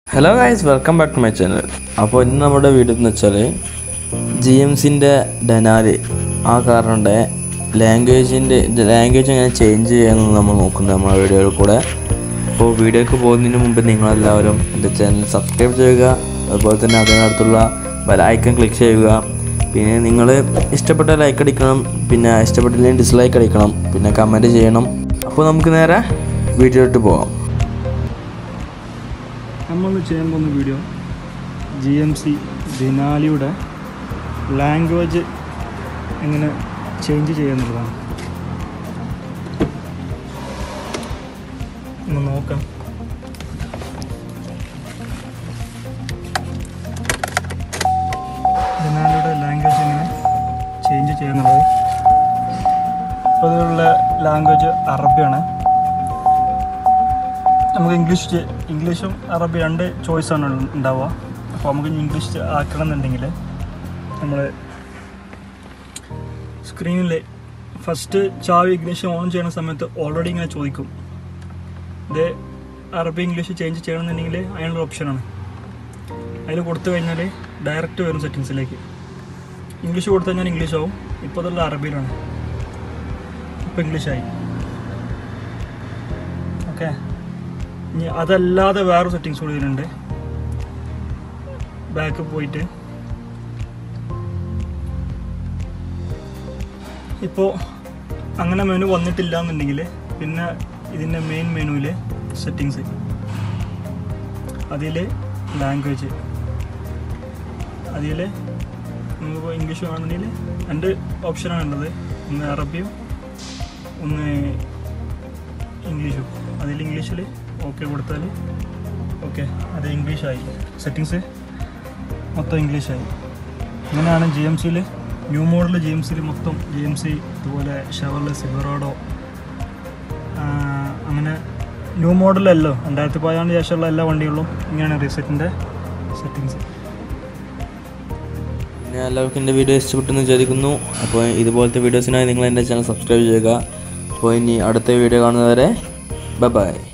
hello guys welcome back to my channel അപ്പോൾ ഇന്ന് നമ്മുടെ വീഡിയോ എന്ന് വെച്ചാൽ ജി എം സിൻ്റെ ഡെനാല് ആ കാറിൻ്റെ ലാംഗ്വേജിൻ്റെ ലാംഗ്വേജ് എങ്ങനെ ചേഞ്ച് ചെയ്യാമെന്ന് നമ്മൾ നോക്കുന്നത് നമ്മുടെ വീഡിയോയിൽ കൂടെ അപ്പോൾ വീഡിയോക്ക് പോകുന്നതിന് മുമ്പ് നിങ്ങളെല്ലാവരും എൻ്റെ ചാനൽ സബ്സ്ക്രൈബ് ചെയ്യുക അതുപോലെ തന്നെ അതിനടുത്തുള്ള ബെലൈക്കൺ ക്ലിക്ക് ചെയ്യുക പിന്നെ നിങ്ങൾ ഇഷ്ടപ്പെട്ട ലൈക്ക് അടിക്കണം പിന്നെ ഇഷ്ടപ്പെട്ടില്ലെങ്കിൽ ഡിസ്ലൈക്ക് അടിക്കണം പിന്നെ കമൻറ്റ് ചെയ്യണം അപ്പോൾ നമുക്ക് നേരെ വീഡിയോയിട്ട് പോകാം നമ്മൾ ചെയ്യാൻ പോകുന്ന വീഡിയോ ജി എം സി ദിനാലിയുടെ ലാംഗ്വേജ് എങ്ങനെ ചേഞ്ച് ചെയ്യുന്നതാണ് ഒന്ന് നോക്കാം ദിനാലിയുടെ ലാംഗ്വേജ് എങ്ങനെ ചേഞ്ച് ചെയ്യുന്നത് അപ്പോൾ ഇതിലുള്ള ലാംഗ്വേജ് അറബിയാണ് നമുക്ക് ഇംഗ്ലീഷ് ചെ- ഇംഗ്ലീഷും അറബി രണ്ട് ചോയ്സാണ് ഉണ്ടാവുക അപ്പോൾ നമുക്ക് ഇനി ഇംഗ്ലീഷ് ആക്കണം എന്നുണ്ടെങ്കിൽ നമ്മൾ സ്ക്രീനിൽ ഫസ്റ്റ് ചാവി ഇംഗ്ലീഷ് ഓൺ ചെയ്യുന്ന സമയത്ത് ഓൾറെഡി ഇങ്ങനെ ചോദിക്കും ഇത് അറബി ഇംഗ്ലീഷ് ചേഞ്ച് ചെയ്യണമെന്നുണ്ടെങ്കിൽ അതിനുള്ള ഓപ്ഷനാണ് അതിൽ കൊടുത്തു കഴിഞ്ഞാൽ ഡയറക്റ്റ് വരും സെറ്റിങ്സിലേക്ക് ഇംഗ്ലീഷ് കൊടുത്തു കഴിഞ്ഞാൽ ഇംഗ്ലീഷ് ആവും ഇപ്പോൾ അതുള്ള അറബിയിലാണ് ഇപ്പോൾ ഇംഗ്ലീഷായി ഓക്കെ ഇനി അതല്ലാതെ വേറെ സെറ്റിങ്സ് കൂടി ഇതിലുണ്ട് ബാക്ക് പോയിട്ട് ഇപ്പോൾ അങ്ങനെ മെനു വന്നിട്ടില്ല എന്നുണ്ടെങ്കിൽ പിന്നെ ഇതിൻ്റെ മെയിൻ മെനുവിൽ സെറ്റിങ്സ് അതിൽ ലാംഗ്വേജ് അതിൽ നമുക്കിപ്പോൾ ഇംഗ്ലീഷ് വേണമെന്നുണ്ടെങ്കിൽ രണ്ട് ഓപ്ഷനാണ് ഉള്ളത് ഒന്ന് അറബിയും ഒന്ന് ഇംഗ്ലീഷും അതിൽ ഇംഗ്ലീഷിൽ ഓക്കെ കൊടുത്താൽ ഓക്കെ അത് ഇംഗ്ലീഷായി സെറ്റിങ്സ് മൊത്തം ഇംഗ്ലീഷായി അങ്ങനെയാണ് ജി എം സിയിൽ ന്യൂ മോഡൽ ജി എം സിയിൽ മൊത്തം ജി എം സി അതുപോലെ ഷവർല് സിബറോഡോ അങ്ങനെ ന്യൂ മോഡലല്ലോ രണ്ടായിരത്തി പതിനാറിന് ശേഷമുള്ള എല്ലാ വണ്ടികളിലും ഇങ്ങനെയാണ് റീസെറ്റിൻ്റെ സെറ്റിങ്സ് പിന്നെ എല്ലാവർക്കും എൻ്റെ വീഡിയോ ഇഷ്ടപ്പെട്ടെന്ന് വിചാരിക്കുന്നു അപ്പോൾ ഇതുപോലത്തെ വീഡിയോസിനായി നിങ്ങൾ എൻ്റെ ചാനൽ സബ്സ്ക്രൈബ് ചെയ്യുക അപ്പോൾ ഇനി അടുത്ത വീഡിയോ കാണുന്നവരെ ബൈ ബൈ